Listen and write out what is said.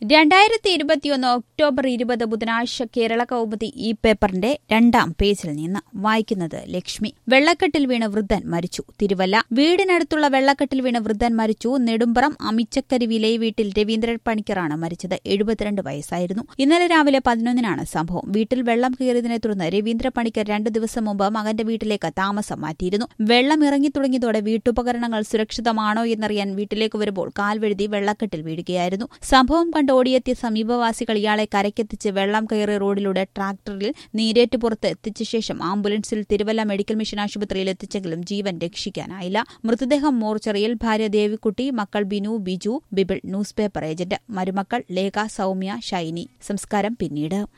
രണ്ടായിരത്തി ഇരുപത്തിയൊന്ന് ഒക്ടോബർ ഇരുപത് ബുധനാഴ്ച കേരള കൗമുദി ഈ പേപ്പറിന്റെ രണ്ടാം പേജിൽ നിന്ന് വായിക്കുന്നത് ലക്ഷ്മി വെള്ളക്കെട്ടിൽ വീണ് വൃദ്ധൻ മരിച്ചു തിരുവല്ല വീടിനടുത്തുള്ള വെള്ളക്കെട്ടിൽ വീണ് വൃദ്ധൻ മരിച്ചു നെടുമ്പ്രം അമിച്ചക്കരി വിലയി വീട്ടിൽ രവീന്ദ്രൻ പണിക്കറാണ് മരിച്ചത് എഴുപത്തിരണ്ട് വയസ്സായിരുന്നു ഇന്നലെ രാവിലെ പതിനൊന്നിനാണ് സംഭവം വീട്ടിൽ വെള്ളം കയറിയതിനെ തുടർന്ന് രവീന്ദ്ര പണിക്കർ രണ്ടു ദിവസം മുമ്പ് മകന്റെ വീട്ടിലേക്ക് താമസം മാറ്റിയിരുന്നു വെള്ളം ഇറങ്ങി തുടങ്ങിയതോടെ വീട്ടുപകരണങ്ങൾ സുരക്ഷിതമാണോ എന്നറിയാൻ വീട്ടിലേക്ക് വരുമ്പോൾ കാൽവഴുതി വെള്ളക്കെട്ടിൽ വീഴുകയായിരുന്നു സംഭവം കണ്ട് ഓടിയെത്തിയ സമീപവാസികൾ ഇയാളെ കരയ്ക്കെത്തിച്ച് വെള്ളം കയറിയ റോഡിലൂടെ ട്രാക്ടറിൽ നീരേറ്റുപുറത്ത് എത്തിച്ച ശേഷം ആംബുലൻസിൽ തിരുവല്ല മെഡിക്കൽ മിഷൻ ആശുപത്രിയിൽ എത്തിച്ചെങ്കിലും ജീവൻ രക്ഷിക്കാനായില്ല മൃതദേഹം മോർച്ചറിയിൽ ഭാര്യ ദേവിക്കുട്ടി മക്കൾ ബിനു ബിജു ബിബിൾ ന്യൂസ് പേപ്പർ ഏജന്റ് മരുമക്കൾ ലേഖ സൌമ്യ ഷൈനി സംസ്കാരം പിന്നീട്